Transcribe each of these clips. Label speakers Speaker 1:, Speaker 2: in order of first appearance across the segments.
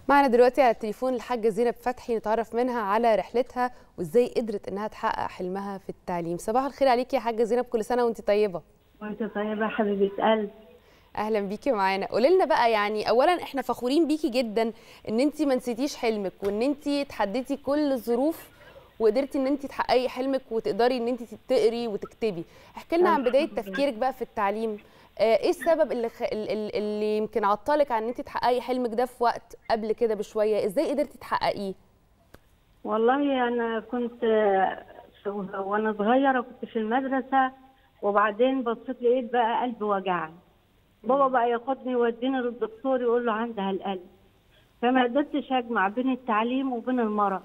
Speaker 1: معنا دلوقتي على التليفون الحاجة زينب فتحي نتعرف منها على رحلتها وازاي قدرت انها تحقق حلمها في التعليم صباح الخير عليكي يا حاجة زينب كل سنة وانت طيبة
Speaker 2: وانت طيبة حبيبة قلب
Speaker 1: اهلا بيكي معانا قولي لنا بقى يعني اولا احنا فخورين بيكي جدا ان انت ما نسيتيش حلمك وان انت تحديتي كل الظروف وقدرتي ان انت تحققي حلمك وتقدري ان انت تقري وتكتبي احكي لنا عن بدايه تفكيرك بقى في التعليم آه، ايه السبب اللي خ... ال- ال- اللي يمكن عطلك عن ان انت تحققي حلمك ده في وقت قبل كده بشويه ازاي قدرتي تحققيه
Speaker 2: والله انا كنت آه، وانا صغيرة كنت في المدرسة وبعدين بصيت لقيت بقى قلبي وجعني بابا بقى ياخدني يوديني للدكتور يقول له عندها القلب فما قدرتش اجمع بين التعليم وبين المرض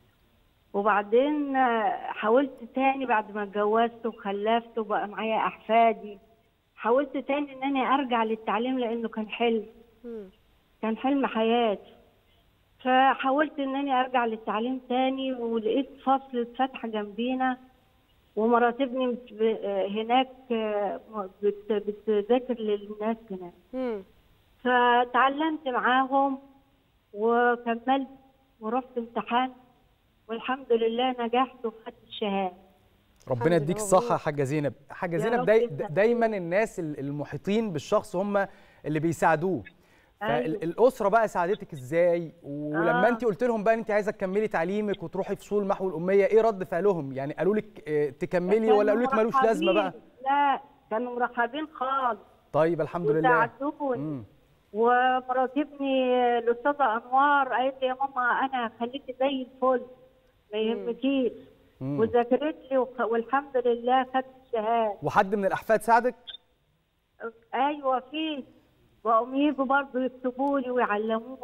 Speaker 2: وبعدين آه، حاولت تاني بعد ما اتجوزت وخلفت وبقى معايا احفادي حاولت تاني ان انا ارجع للتعليم لانه كان حلم كان حلم حياتي فحاولت ان انا ارجع للتعليم تاني ولقيت فصل اتفتح جنبينا ومرات ابني مت- ب- آه، هناك آه، بت- بتذاكر للناس هناك
Speaker 1: مم.
Speaker 2: فتعلمت معاهم وكملت ورحت امتحان والحمد لله نجحت وخدت الشهاده
Speaker 3: ربنا
Speaker 1: الحمد
Speaker 3: يديك
Speaker 1: لله،
Speaker 3: الصحه
Speaker 1: مبروك.
Speaker 3: يا حاجه زينب حاجه
Speaker 2: يا
Speaker 3: زينب
Speaker 2: رب
Speaker 3: داي
Speaker 2: يسعدك.
Speaker 3: دايما الناس ال- المحيطين بالشخص هم اللي بيساعدوه
Speaker 2: أيوة.
Speaker 3: فالاسره بقى ساعدتك ازاي ولما
Speaker 2: آه.
Speaker 3: انت قلت لهم بقى انت عايزه تكملي تعليمك وتروحي فصول محو الاميه ايه رد فعلهم يعني قالوا لك آه، تكملي ولا قالوا لك ملوش لازمه بقى
Speaker 2: مرحبين. لا كانوا مرحبين خالص
Speaker 3: طيب الحمد لله
Speaker 2: وساعدوني
Speaker 3: مم.
Speaker 2: ومرات ابني الاستاذه انوار قالت لي يا ماما انا هخليكي زي الفل ما يهمكيش
Speaker 3: مم.
Speaker 2: وذاكرت لي وخ- والحمد لله خدت الشهاده
Speaker 3: وحد من الاحفاد ساعدك
Speaker 2: ايوه في بقوا يجوا برضه يكتبوا لي ويعلموني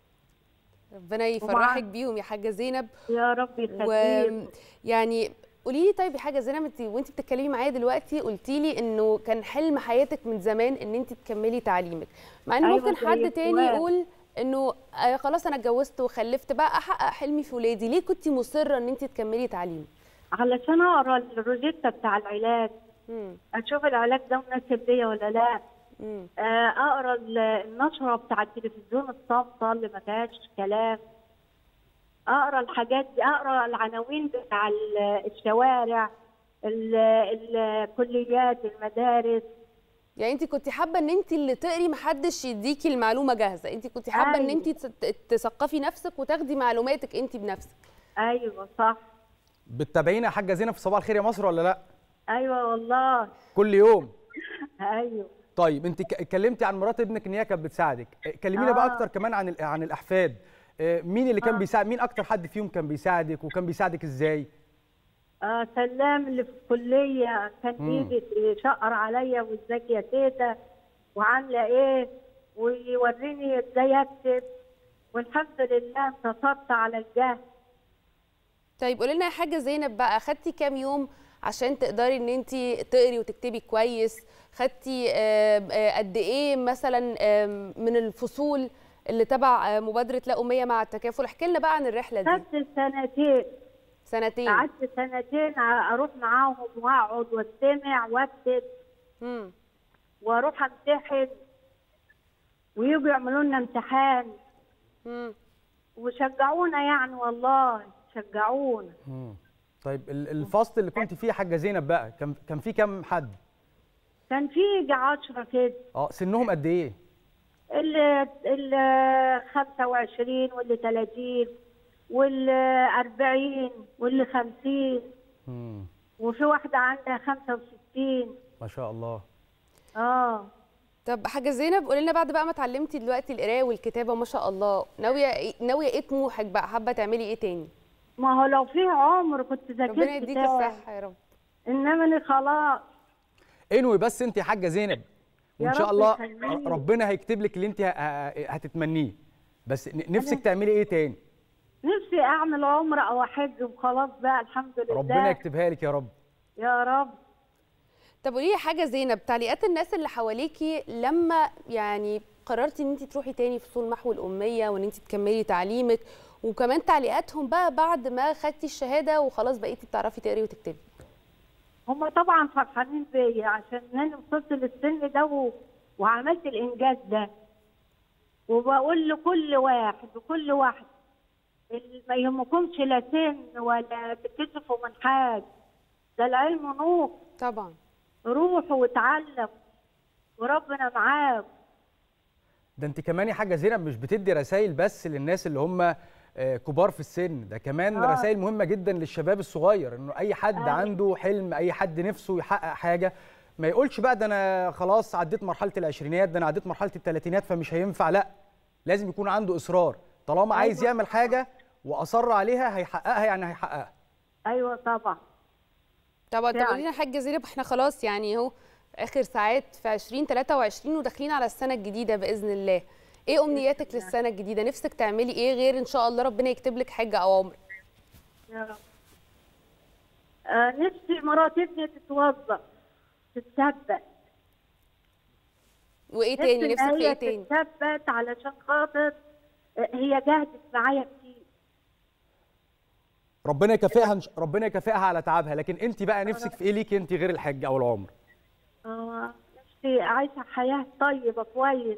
Speaker 1: ربنا يفرحك بيهم يا حاجه زينب
Speaker 2: يا رب يخليك
Speaker 1: ويعني قولي لي طيب يا حاجه زينب انت وانت بتتكلمي معايا دلوقتي قلتي لي انه كان حلم حياتك من زمان ان انت تكملي تعليمك مع ان
Speaker 2: أيوة
Speaker 1: ممكن
Speaker 2: زي
Speaker 1: حد تاني
Speaker 2: السؤال.
Speaker 1: يقول انه آه خلاص انا اتجوزت وخلفت بقى احقق حلمي في ولادي ليه كنت مصره ان انت تكملي تعليم
Speaker 2: علشان اقرا الروجيتا بتاع العلاج
Speaker 1: مم.
Speaker 2: اشوف العلاج ده مناسب ليا ولا لا
Speaker 1: مم.
Speaker 2: آه، اقرا ال- النشره بتاع التلفزيون الصامته اللي ما فيهاش كلام اقرا الحاجات دي اقرا العناوين بتاع ال- الشوارع ال- الكليات المدارس
Speaker 1: يعني انت كنت حابه ان انت اللي تقري محدش يديكي المعلومه جاهزه انت كنت حابه ان
Speaker 2: أيوة.
Speaker 1: انت تس- تثقفي نفسك وتاخدي معلوماتك انت بنفسك
Speaker 2: ايوه صح
Speaker 3: بتتابعينا يا حاجه زينب في صباح الخير يا مصر ولا لا
Speaker 2: ايوه والله
Speaker 3: كل يوم
Speaker 2: ايوه
Speaker 3: طيب انت ك- اتكلمتي عن مرات ابنك ان هي كانت بتساعدك اه، كلمينا بقى
Speaker 2: آه.
Speaker 3: اكتر كمان عن ال- عن الاحفاد اه، مين اللي كان
Speaker 2: آه.
Speaker 3: بيساعد مين اكتر حد فيهم كان بيساعدك وكان بيساعدك ازاي
Speaker 2: آه سلام اللي في الكلية كان
Speaker 3: مم.
Speaker 2: يجي يشقر عليا وازيك يا تيتا وعاملة ايه ويوريني ازاي اكتب والحمد لله انتصرت على الجهل
Speaker 1: طيب قولي لنا يا حاجه زينب بقى خدتي كام يوم عشان تقدري ان انت تقري وتكتبي كويس خدتي آم، آه، قد ايه مثلا آم، من الفصول اللي تبع آه، مبادره لا اميه مع التكافل احكي لنا بقى عن الرحله دي
Speaker 2: خدت سنتين
Speaker 1: سنتين
Speaker 2: قعدت سنتين ع- اروح معاهم واقعد واستمع واكتب
Speaker 1: مم.
Speaker 2: واروح امتحن ويجوا يعملوا لنا امتحان
Speaker 1: مم.
Speaker 2: وشجعونا يعني والله شجعونا
Speaker 3: مم. طيب ال- الفصل اللي كنت فيه يا حاجه زينب بقى كان كان فيه كام حد
Speaker 2: كان في يجي 10 كده
Speaker 3: اه سنهم قد ايه
Speaker 2: اللي اللي 25 واللي 30 واللي 40 واللي 50
Speaker 3: مم.
Speaker 2: وفي واحدة عندها 65
Speaker 3: ما شاء الله
Speaker 2: اه
Speaker 1: طب حاجه زينب قولي لنا بعد بقى ما اتعلمتي دلوقتي القرايه والكتابه ما شاء الله ناويه إيه- ناويه ايه طموحك بقى حابه تعملي ايه تاني
Speaker 2: ما هو لو في عمر كنت ذاكرت
Speaker 1: ربنا يديك
Speaker 2: تاني.
Speaker 1: الصحه يا رب
Speaker 2: انما انا خلاص
Speaker 3: انوي بس انت يا حاجه زينب وان
Speaker 2: يا
Speaker 3: شاء
Speaker 2: رب
Speaker 3: الله
Speaker 2: يخليك.
Speaker 3: ربنا هيكتب لك اللي انت ه- ه- هتتمنيه بس ن- نفسك تعملي ايه تاني
Speaker 2: نفسي اعمل عمره او احج وخلاص بقى الحمد لله
Speaker 3: ربنا يكتبها لك يا رب
Speaker 2: يا رب
Speaker 1: طب قولي لي حاجه زينب تعليقات الناس اللي حواليكي لما يعني قررتي ان انت تروحي تاني فصول محو الاميه وان انت تكملي تعليمك وكمان تعليقاتهم بقى بعد ما خدتي الشهاده وخلاص بقيتي بتعرفي تقري وتكتبي
Speaker 2: هم طبعا فرحانين بيا عشان انا وصلت للسن ده و... وعملت الانجاز ده وبقول لكل واحد وكل واحد اللي ما يهمكمش لا سن ولا تكتفوا من حاجه ده العلم نور
Speaker 1: طبعا
Speaker 2: روحوا واتعلموا وربنا معاكم
Speaker 3: ده انت كمان يا حاجه زينب مش بتدي رسائل بس للناس اللي هم آه، كبار في السن ده كمان
Speaker 2: آه.
Speaker 3: رسائل مهمه جدا للشباب الصغير انه اي حد
Speaker 2: أيوة.
Speaker 3: عنده حلم اي حد نفسه يحقق حاجه ما يقولش بقى ده انا خلاص عديت مرحله العشرينات ده انا عديت مرحله الثلاثينات فمش هينفع لا لازم يكون عنده اصرار طالما عايز
Speaker 2: أيوة.
Speaker 3: يعمل حاجه واصر عليها هيحققها يعني هيحققها
Speaker 2: ايوه طبعا
Speaker 1: طبعا طب
Speaker 2: يعني.
Speaker 1: قولي لنا حاجه زينب احنا خلاص يعني اهو اخر ساعات في 2023 وداخلين على السنه الجديده باذن الله ايه امنياتك للسنه الجديده نفسك تعملي ايه غير ان شاء الله ربنا يكتب لك حاجه او عمر
Speaker 2: يا رب آه نفسي مرات ابني تتوظف تتثبت
Speaker 1: وايه
Speaker 2: نفسي
Speaker 1: تاني
Speaker 2: إن
Speaker 1: نفسك في
Speaker 2: هي
Speaker 1: ايه تاني
Speaker 2: تتثبت علشان خاطر آه، هي جهدت معايا كتير
Speaker 3: ربنا يكافئها ربنا يكافئها على تعبها لكن انت بقى نفسك في ايه ليكي انت غير الحج او العمر
Speaker 2: آه نفسي عايشة حياة طيبة كويس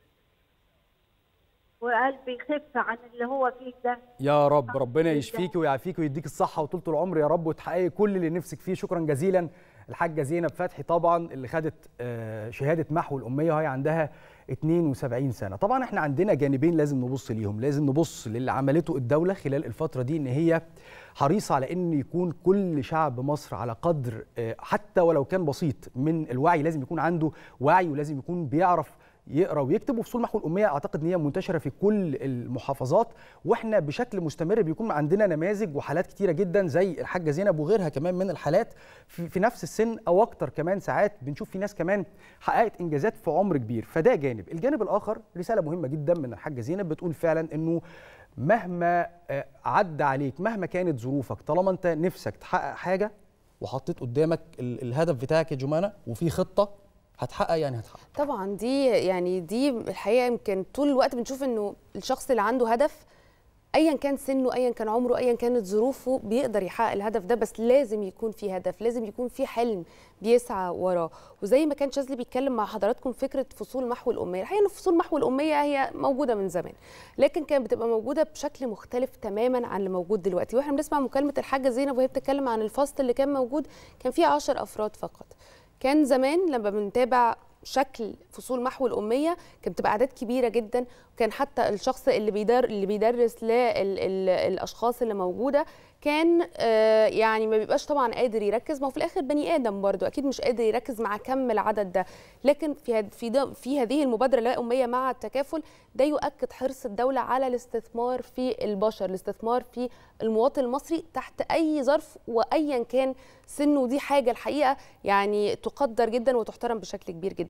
Speaker 2: وقلبي يخف عن اللي هو فيه ده
Speaker 3: يا رب ربنا
Speaker 2: لله.
Speaker 3: يشفيكي ويعافيكي ويديك الصحة وطولة العمر يا رب وتحققي كل اللي نفسك فيه شكرا جزيلا الحاجة زينب فتحي طبعا اللي خدت آه، شهادة محو الأمية وهي عندها 72 سنة طبعا احنا عندنا جانبين لازم نبص ليهم لازم نبص للي عملته الدولة خلال الفترة دي ان هي حريصة على ان يكون كل شعب مصر على قدر آه، حتى ولو كان بسيط من الوعي لازم يكون عنده وعي ولازم يكون بيعرف يقرا ويكتب وفصول محو الاميه اعتقد ان هي منتشره في كل المحافظات واحنا بشكل مستمر بيكون عندنا نماذج وحالات كتيره جدا زي الحاجه زينب وغيرها كمان من الحالات في, في نفس السن او اكتر كمان ساعات بنشوف في ناس كمان حققت انجازات في عمر كبير فده جانب الجانب الاخر رساله مهمه جدا من الحاجه زينب بتقول فعلا انه مهما آه، عدى عليك مهما كانت ظروفك طالما انت نفسك تحقق حاجه وحطيت قدامك ال- الهدف بتاعك يا جمانه وفي خطه هتحقق يعني هتحقق
Speaker 1: طبعا دي يعني دي الحقيقه يمكن طول الوقت بنشوف انه الشخص اللي عنده هدف ايا كان سنه ايا كان عمره ايا كانت ظروفه بيقدر يحقق الهدف ده بس لازم يكون في هدف لازم يكون في حلم بيسعى وراه وزي ما كان شاذلي بيتكلم مع حضراتكم فكره فصول محو الاميه الحقيقه ان فصول محو الاميه هي موجوده من زمان لكن كانت بتبقى موجوده بشكل مختلف تماما عن اللي موجود دلوقتي واحنا بنسمع مكالمه الحاجه زينب وهي بتتكلم عن الفصل اللي كان موجود كان فيه 10 افراد فقط كان زمان لما بنتابع شكل فصول محو الاميه كانت بتبقى اعداد كبيره جدا وكان حتى الشخص اللي بيدر اللي بيدرس للاشخاص اللي موجوده كان آه، يعني ما بيبقاش طبعا قادر يركز ما هو في الاخر بني ادم برضو اكيد مش قادر يركز مع كم العدد ده لكن في هاد- في ده في هذه المبادره اللي هي اميه مع التكافل ده يؤكد حرص الدوله على الاستثمار في البشر الاستثمار في المواطن المصري تحت اي ظرف وايا كان سنه ودي حاجه الحقيقه يعني تقدر جدا وتحترم بشكل كبير جدا